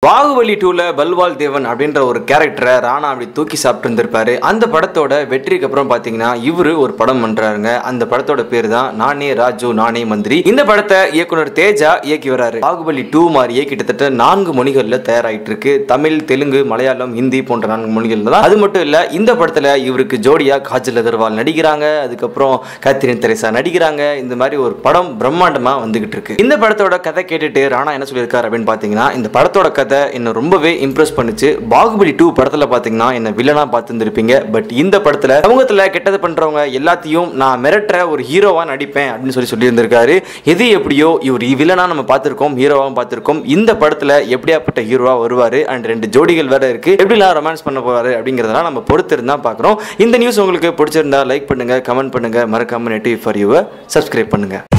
பாகுபலி டூல பல்வால் தேவன் அப்படின்ற ஒரு கேரக்டரை ராணா அப்படி தூக்கி சாப்பிட்டு இருந்திருப்பாரு அந்த படத்தோட வெற்றிக்கு அப்புறம் பாத்தீங்கன்னா இவரு ஒரு படம் பண்றாருங்க அந்த படத்தோட பேர் தான் நானே ராஜு நானே மந்திரி இந்த படத்தை இயக்குனர் தேஜா இயக்கி வராரு பாகுபலி டூ மாதிரியே கிட்டத்தட்ட நான்கு மொழிகள்ல தயாராயிட்டு இருக்கு தமிழ் தெலுங்கு மலையாளம் ஹிந்தி போன்ற நான்கு மொழிகள்ல தான் அது மட்டும் இல்ல இந்த படத்துல இவருக்கு ஜோடியா காஜல் அகர்வால் நடிக்கிறாங்க அதுக்கப்புறம் கத்திரின் தெரேசா நடிக்கிறாங்க இந்த மாதிரி ஒரு படம் பிரம்மாண்டமா வந்துகிட்டு இருக்கு இந்த படத்தோட கதை கேட்டுட்டு ராணா என்ன சொல்லியிருக்காரு அப்படின்னு பாத்தீங்கன்னா இந்த படத்தோட கதை என்ன ரொம்பவே இம்ப்ரெஸ் பண்ணுச்சு பாகுபலி டூ படத்துல பாத்தீங்கன்னா என்ன வில்லனா பார்த்துருப்பீங்க பட் இந்த படத்துல சமூகத்துல கெட்டது பண்றவங்க எல்லாத்தையும் நான் மிரட்டுற ஒரு ஹீரோவா நடிப்பேன் அப்படின்னு சொல்லி சொல்லியிருந்திருக்காரு எது எப்படியோ இவர் வில்லனா நம்ம பார்த்திருக்கோம் ஹீரோவாவும் பார்த்திருக்கோம் இந்த படத்துல எப்படியாப்பட்ட ஹீரோவா வருவாரு அண்ட் ரெண்டு ஜோடிகள் வேற இருக்கு எப்படிலாம் ரொமான்ஸ் பண்ண போறாரு அப்படிங்கறதெல்லாம் நம்ம பொறுத்து இருந்தா பாக்குறோம் இந்த நியூஸ் உங்களுக்கு பிடிச்சிருந்தா லைக் பண்ணுங்க கமெண்ட் பண்ணுங்க மறக்காம நெட்டிவ் ஃபார் யூவை சப்ஸ்கிரைப் பண்ணுங்க